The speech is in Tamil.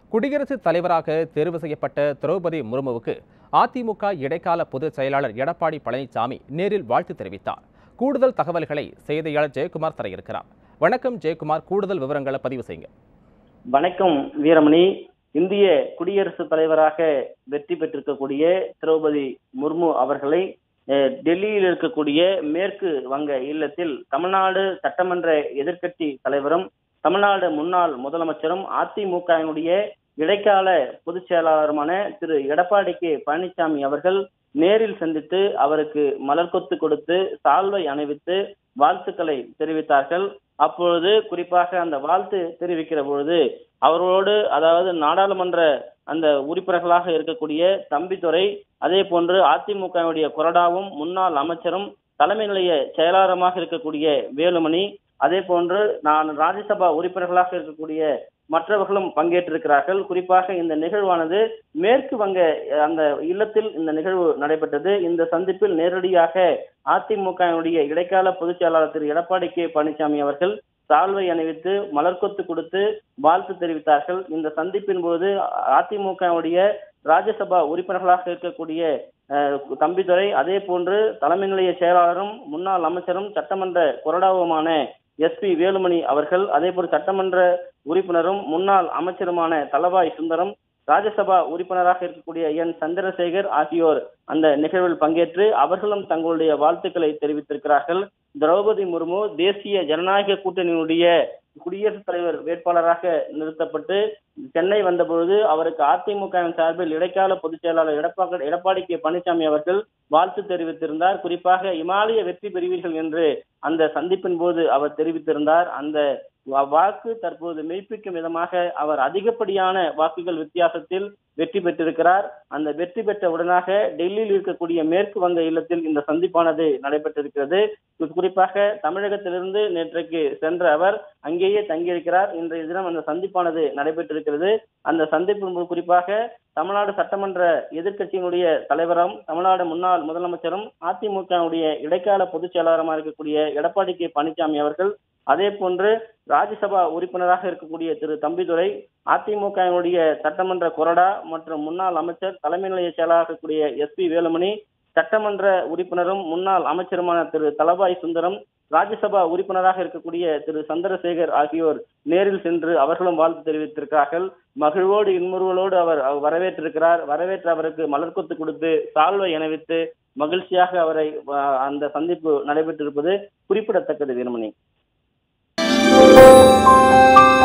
குடியரசுத் தலைவராக தேர்வு செய்யப்பட்ட திரௌபதி முர்முவுக்கு அதிமுக இடைக்கால பொதுச் செயலாளர் எடப்பாடி பழனிசாமி நேரில் வாழ்த்து தெரிவித்தார் கூடுதல் தகவல்களை செய்தியாளர் ஜெயக்குமார் தர இருக்கிறார் வணக்கம் ஜெயக்குமார் கூடுதல் விவரங்களை பதிவு செய்யுங்க வணக்கம் வீரமணி இந்திய குடியரசுத் தலைவராக வெற்றி பெற்றிருக்கக்கூடிய திரௌபதி முர்மு அவர்களை அஹ், டெல்லியில் இருக்கக்கூடிய மேற்கு வங்க இல்லத்தில் தமிழ்நாடு சட்டமன்ற எதிர்க்கட்சி தலைவரும் தமிழ்நாடு முன்னாள் முதலமைச்சரும் அதிமுகவினுடைய இடைக்கால பொதுச் செயலாளருமான திரு எடப்பாடி கே பழனிசாமி அவர்கள் நேரில் சந்தித்து அவருக்கு மலர்கொத்து கொடுத்து சால்வை அணிவித்து வாழ்த்துக்களை தெரிவித்தார்கள் அப்பொழுது குறிப்பாக அந்த வாழ்த்து தெரிவிக்கிற பொழுது அவர்களோடு அதாவது நாடாளுமன்ற அந்த உறுப்பினர்களாக இருக்கக்கூடிய தம்பிதுரை அதே போன்று அதிமுகவுடைய கொறடாவும் முன்னாள் அமைச்சரும் தலைமை நிலைய செயலாளருமாக இருக்கக்கூடிய வேலுமணி அதே போன்று நான் ராஜ்யசபா உறுப்பினர்களாக இருக்கக்கூடிய மற்றவர்களும் பங்கேற்றிருக்கிறார்கள் குறிப்பாக இந்த நிகழ்வானது மேற்கு வங்க அஹ், அந்த இல்லத்தில் இந்த நிகழ்வு நடைபெற்றது இந்த சந்திப்பில் நேரடியாக அதிமுகவினுடைய இடைக்கால பொதுச் செயலாளர் திரு எடப்பாடி கே பழனிசாமி அவர்கள் சால்வை அணிவித்து மலர்கொத்து கொடுத்து வாழ்த்து தெரிவித்தார்கள் இந்த சந்திப்பின் போது அதிமுகவுடைய ராஜ்யசபா உறுப்பினர்களாக இருக்கக்கூடிய அஹ், தம்பிதுரை அதே போன்று தலைமை நிலைய செயலாளரும் முன்னாள் அமைச்சரும் சட்டமன்ற கொறடாவுமான எஸ்பி வேலுமணி அவர்கள் அதே போல் சட்டமன்ற உறுப்பினரும் முன்னாள் அமைச்சருமான தலவாய் சுந்தரம் ராஜ்யசபா உறுப்பினராக இருக்கக்கூடிய என் சந்திரசேகர் ஆகியோர் அந்த நிகழ்வில் பங்கேற்று அவர்களும் தங்களுடைய வாழ்த்துக்களை தெரிவித்திருக்கிறார்கள் திரௌபதி முர்மு தேசிய ஜனநாயக கூட்டணியினுடைய குடியரசுத் தலைவர் வேட்பாளராக நிறுத்தப்பட்டு சென்னை வந்தபொழுது அவருக்கு அதிமுகவின் சார்பில் இடைக்கால பொதுச் செயலாளர் எடப்பாடி எடப்பாடி கே பழனிசாமி அவர்கள் வாழ்த்து தெரிவித்திருந்தார் குறிப்பாக இமாலய வெற்றி பெறுவீர்கள் என்று அந்த சந்திப்பின் போது அவர் தெரிவித்திருந்தார் அந்த வா- வாக்கு தற்போது மெய்ப்பிக்கும் விதமாக அவர் அதிகப்படியான வாக்குகள் வித்தியாசத்தில் வெற்றி பெற்றிருக்கிறார் அந்த வெற்றி பெற்ற உடனாக டெல்லியில் இருக்கக்கூடிய மேற்கு வங்க இல்லத்தில் இந்த சந்திப்பானது நடைபெற்றிருக்கிறது இது குறிப்பாக தமிழகத்திலிருந்து நேற்றைக்கு சென்ற அவர் அங்கேயே தங்கியிருக்கிறார் இன்றைய தினம் அந்த சந்திப்பானது நடைபெற்றிருக்கிறது அந்த சந்திப்பின் போது குறிப்பாக தமிழ்நாடு சட்டமன்ற எதிர்க்கட்சியினுடைய தலைவரும் தமிழ்நாடு முன்னாள் முதலமைச்சரும் அதிமுகவுடைய இடைக்கால பொதுச் செயலாளருமாக இருக்கக்கூடிய எடப்பாடி கே பழனிசாமி அவர்கள் அதே போன்று ராஜ்யசபா உறுப்பினராக இருக்கக்கூடிய திரு தம்பிதுரை அதிமுகவினுடைய சட்டமன்ற கொறடா மற்றும் முன்னாள் அமைச்சர் தலைமை நிலைய செயலாளராக இருக்கக்கூடிய எஸ் பி வேலுமணி சட்டமன்ற உறுப்பினரும் முன்னாள் அமைச்சருமான திரு தலபாய் சுந்தரம் ராஜ்யசபா உறுப்பினராக இருக்கக்கூடிய திரு சந்திரசேகர் ஆகியோர் நேரில் சென்று அவர்களும் வாழ்த்து தெரிவித்திருக்கிறார்கள் மகிழ்வோடு இன்முறுவலோடு அவர் அவர் வரவேற்றிருக்கிறார் வரவேற்று அவருக்கு மலர்கொத்து கொடுத்து சால்வை அணிவித்து மகிழ்ச்சியாக அவரை அஹ், அந்த சந்திப்பு நடைபெற்றிருப்பது குறிப்பிடத்தக்கது வீரமணி